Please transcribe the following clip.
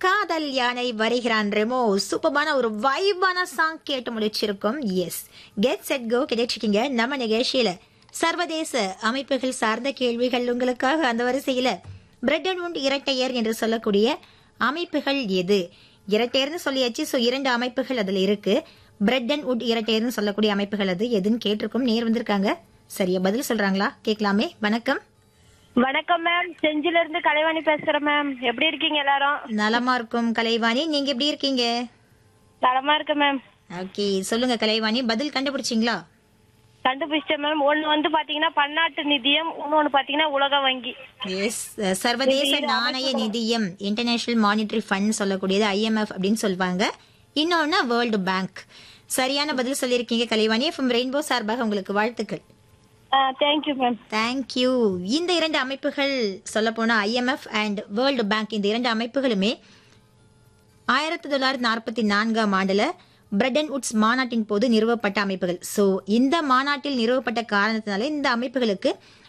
காதல் யானை வருகிறான் ரெமோ சூப்பரான ஒரு வைபான சாங் கேட்டு முடிச்சிருக்கோம் எஸ் கெட் செட் கோ கிடைச்சிருக்கீங்க நம்ம நிகழ்ச்சியில சர்வதேச அமைப்புகள் சார்ந்த கேள்விகள் உங்களுக்காக அந்த வரிசையில பிரெட் அண்ட் உண்ட் இரட்டையர் என்று சொல்லக்கூடிய அமைப்புகள் எது இரட்டையர்னு சொல்லியாச்சு ஸோ இரண்டு அமைப்புகள் அதுல இருக்கு பிரெட் அண்ட் உட் இரட்டையர்னு சொல்லக்கூடிய அமைப்புகள் அது எதுன்னு கேட்டிருக்கோம் நேர் வந்திருக்காங்க சரியா பதில் சொல்றாங்களா கேட்கலாமே வணக்கம் வணக்கம் மேம் செஞ்சில இருந்து கலைவாணி பேசுறேன் மேம் எப்படி இருக்கீங்க எல்லாரும் நலமா இருக்கும் கலைவாணி நீங்க எப்படி இருக்கீங்க நலமா இருக்கு மேம் ஓகே சொல்லுங்க கலைவாணி பதில் கண்டுபிடிச்சிங்களா கண்டுபிடிச்சேன் மேம் ஒண்ணு வந்து பாத்தீங்கன்னா பன்னாட்டு நிதியம் இன்னொன்னு பாத்தீங்கன்னா உலக வங்கி எஸ் சர்வதேச நாணய நிதியம் இன்டர்நேஷனல் மானிட்டரி ஃபண்ட் சொல்லக்கூடியது ஐஎம்எஃப் அப்படின்னு சொல்லுவாங்க இன்னொன்னு வேர்ல்டு பேங்க் சரியான பதில் சொல்லியிருக்கீங்க கலைவாணி எஃப்எம் ரெயின்போ சார்பாக உங்களுக்கு வாழ்த்துக்கள் தேங்க்யூ மேம் தேங்க்யூ இந்த இரண்டு அமைப்புகள் சொல்ல போனா ஐஎம்எஃப் அண்ட் வேர்ல்டு பேங்க் இந்த இரண்டு அமைப்புகளுமே ஆயிரத்தி தொள்ளாயிரத்தி நாற்பத்தி நான்காம் ஆண்டுல பிரெடன் உட்ஸ் மாநாட்டின் போது நிறுவப்பட்ட அமைப்புகள் சோ இந்த மாநாட்டில் நிறுவப்பட்ட காரணத்தினால இந்த அமைப்புகளுக்கு